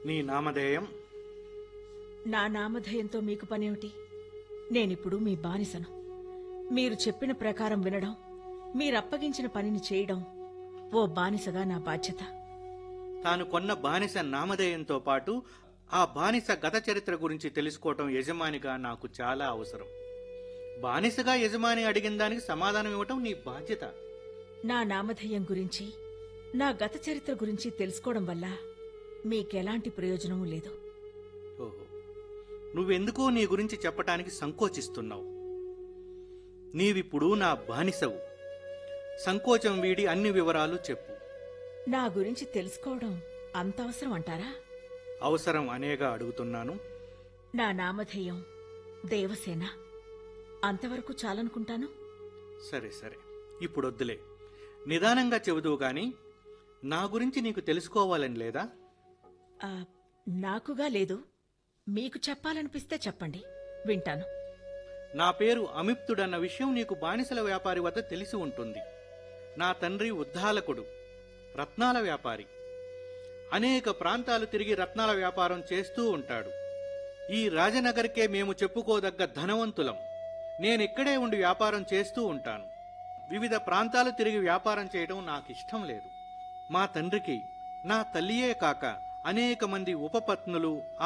నీ నామధేయం నా నామధేయంతో మీకు పనేమిటి నేనిప్పుడు మీ బానిసను మీరు చెప్పిన ప్రకారం వినడం మీరప్పగించిన పనిని చేయడం ఓ బానిసగా నా బాధ్యత తాను కొన్న బానిస నామధేయంతో పాటు ఆ బానిస గత చరిత్ర గురించి తెలుసుకోవటం యజమానిగా నాకు చాలా అవసరం బానిసగా యజమాని అడిగిన దానికి సమాధానం ఇవ్వటం నీ బాధ్యత నా నామధేయం గురించి నా గత చరిత్ర గురించి తెలుసుకోవడం వల్ల మీకెలాంటి ప్రయోజనమూ లేదు ఓహో నువ్వెందుకో నీ గురించి చెప్పటానికి సంకోచిస్తున్నావు నీవిప్పుడు నా బానిసవు సంకోచం వీడి అన్ని వివరాలు చెప్పు నా గురించి తెలుసుకోవడం అంత అవసరం అంటారా అవసరం అనేగా అడుగుతున్నాను నా నామధేయం దేవసేన అంతవరకు చాలనుకుంటాను సరే సరే ఇప్పుడు వద్దులే నిదానంగా చెబుదువు గాని నా గురించి నీకు తెలుసుకోవాలని లేదా ఆ, నాకుగా లేదు మీకు చెప్పాలనిపిస్తే చెప్పండి వింటాను నా పేరు అమిప్తుడన్న విషయం నీకు బానిసల వ్యాపారి వద్ద తెలిసి ఉంటుంది నా తండ్రి ఉద్దాలకుడు రత్నాల వ్యాపారి అనేక ప్రాంతాలు తిరిగి రత్నాల వ్యాపారం చేస్తూ ఉంటాడు ఈ రాజనగర్కే మేము చెప్పుకోదగ్గ ధనవంతులం నేనిక్కడే ఉండి వ్యాపారం చేస్తూ ఉంటాను వివిధ ప్రాంతాలు తిరిగి వ్యాపారం చేయడం నాకు ఇష్టం లేదు మా తండ్రికి నా తల్లియే కాక అనేక మంది ఉపపత్నులు